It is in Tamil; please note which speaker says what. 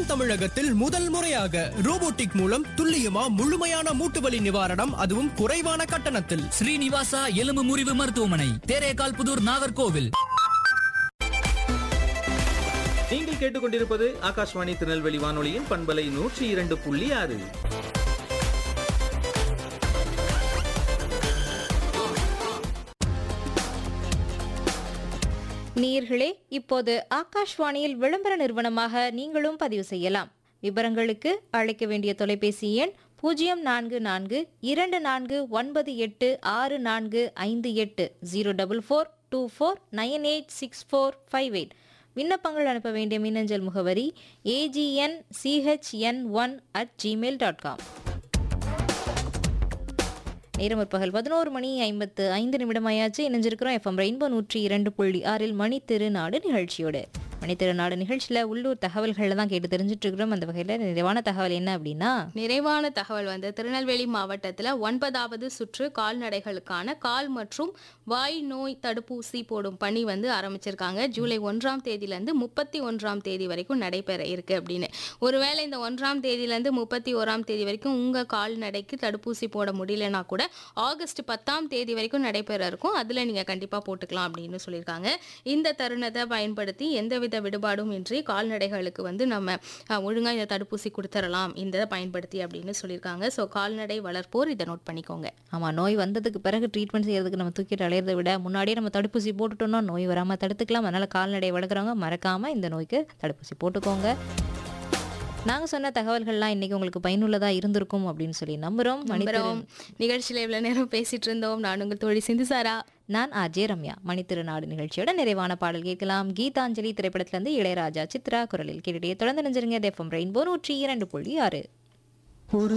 Speaker 1: தமிழகத்தில் முதல் முறையாக ரோபோட்டிக் மூலம் துல்லியமா முழுமையான மூட்டு வலி நிவாரணம் அதுவும் குறைவான கட்டணத்தில்
Speaker 2: ஸ்ரீனிவாசா எலும்பு முறிவு மருத்துவமனை தேரேகால் புதூர் நாகர்கோவில்
Speaker 3: நீங்கள் கேட்டுக்கொண்டிருப்பது ஆகாஷ்வாணி திருநெல்வேலி வானொலியின் பண்பலை நூற்றி இரண்டு புள்ளி ஆறு
Speaker 4: நேயர்களே இப்போது ஆகாஷ்வாணியில் விளம்பர நிறுவனமாக நீங்களும் பதிவு செய்யலாம் விவரங்களுக்கு அழைக்க வேண்டிய தொலைபேசி எண் பூஜ்ஜியம் நான்கு நான்கு இரண்டு நான்கு ஒன்பது எட்டு ஆறு நான்கு ஐந்து எட்டு zero double four two four nine eight six four five eight விண்ணப்பங்கள் அனுப்ப வேண்டிய மின்னஞ்சல் முகவரி AGN CHN one at Gmail dot com நேரம் முற்பகல் பதினோரு மணி ஐம்பத்து ஐந்து நிமிடம் ஆயாச்சு இணைஞ்சிருக்கிறோம் எஃப்எம் ரெயின்போ நூற்றி இரண்டு புள்ளி ஆறில் மணி திருநாடு நிகழ்ச்சியோடு மணி திருநாடு நிகழ்ச்சியில் உள்ளூர் தகவல்களை தான் கேட்டு தெரிஞ்சுட்டு இருக்கிறோம் அந்த வகையில் நிறைவான தகவல் என்ன அப்படின்னா
Speaker 5: நிறைவான தகவல் வந்து திருநெல்வேலி மாவட்டத்தில் ஒன்பதாவது சுற்று கால்நடைகளுக்கான கால் மற்றும் வாய் நோய் தடுப்பூசி போடும் பணி வந்து ஆரம்பிச்சிருக்காங்க ஜூலை ஒன்றாம் தேதியிலேருந்து முப்பத்தி ஒன்றாம் தேதி வரைக்கும் நடைபெற இருக்கு அப்படின்னு ஒருவேளை இந்த ஒன்றாம் தேதியிலேருந்து முப்பத்தி ஓராம் தேதி வரைக்கும் உங்கள் கால்நடைக்கு தடுப்பூசி போட முடியலனா கூட ஆகஸ்ட் பத்தாம் தேதி வரைக்கும் நடைபெற இருக்கும் அதில் நீங்கள் கண்டிப்பாக போட்டுக்கலாம் அப்படின்னு சொல்லியிருக்காங்க இந்த தருணத்தை பயன்படுத்தி எந்தவித விடுபாடும் இன்றி கால்நடைகளுக்கு வந்து நம்ம ஒழுங்காக இந்த தடுப்பூசி கொடுத்துடலாம் இந்த இதை பயன்படுத்தி அப்படின்னு சொல்லியிருக்காங்க ஸோ கால்நடை வளர்ப்போர் இதை நோட் பண்ணிக்கோங்க
Speaker 4: ஆமாம் நோய் வந்ததுக்கு பிறகு ட்ரீட்மெண்ட் செய்யறதுக்கு நம்ம தூக்கிட்டு அலையிறதை விட முன்னாடியே நம்ம தடுப்பூசி போட்டுட்டோம்னா நோய் வராமல் தடுத்துக்கலாம் அதனால் கால்நடை வளர்க்குறவங்க மறக்காமல் இந்த நோய்க்கு தடுப்பூசி போட்டுக்கோங்க நாங்கள் சொன்ன தகவல்கள்லாம் இன்னைக்கு உங்களுக்கு பயனுள்ளதாக இருந்திருக்கும் அப்படின்னு சொல்லி நம்புகிறோம்
Speaker 5: நம்புறோம் நிகழ்ச்சியில் இவ்வளோ நேரம் பேசிட்டு இருந்தோம் நான் உங்கள் தோழி சிந்துசாரா
Speaker 4: நான் அஜய் ரம்யா மணித்திருநாடு நிகழ்ச்சியோட நிறைவான பாடல் கேட்கலாம் கீதாஞ்சலி திரைப்படத்திலிருந்து இளையராஜா சித்ரா குரலில் கேட்டுட்டே தொடர்ந்து நினைஞ்சிருங்க எஃப்எம் ரெயின்போ நூற்றி இரண்டு புள்ளி ஆறு
Speaker 6: ஒரு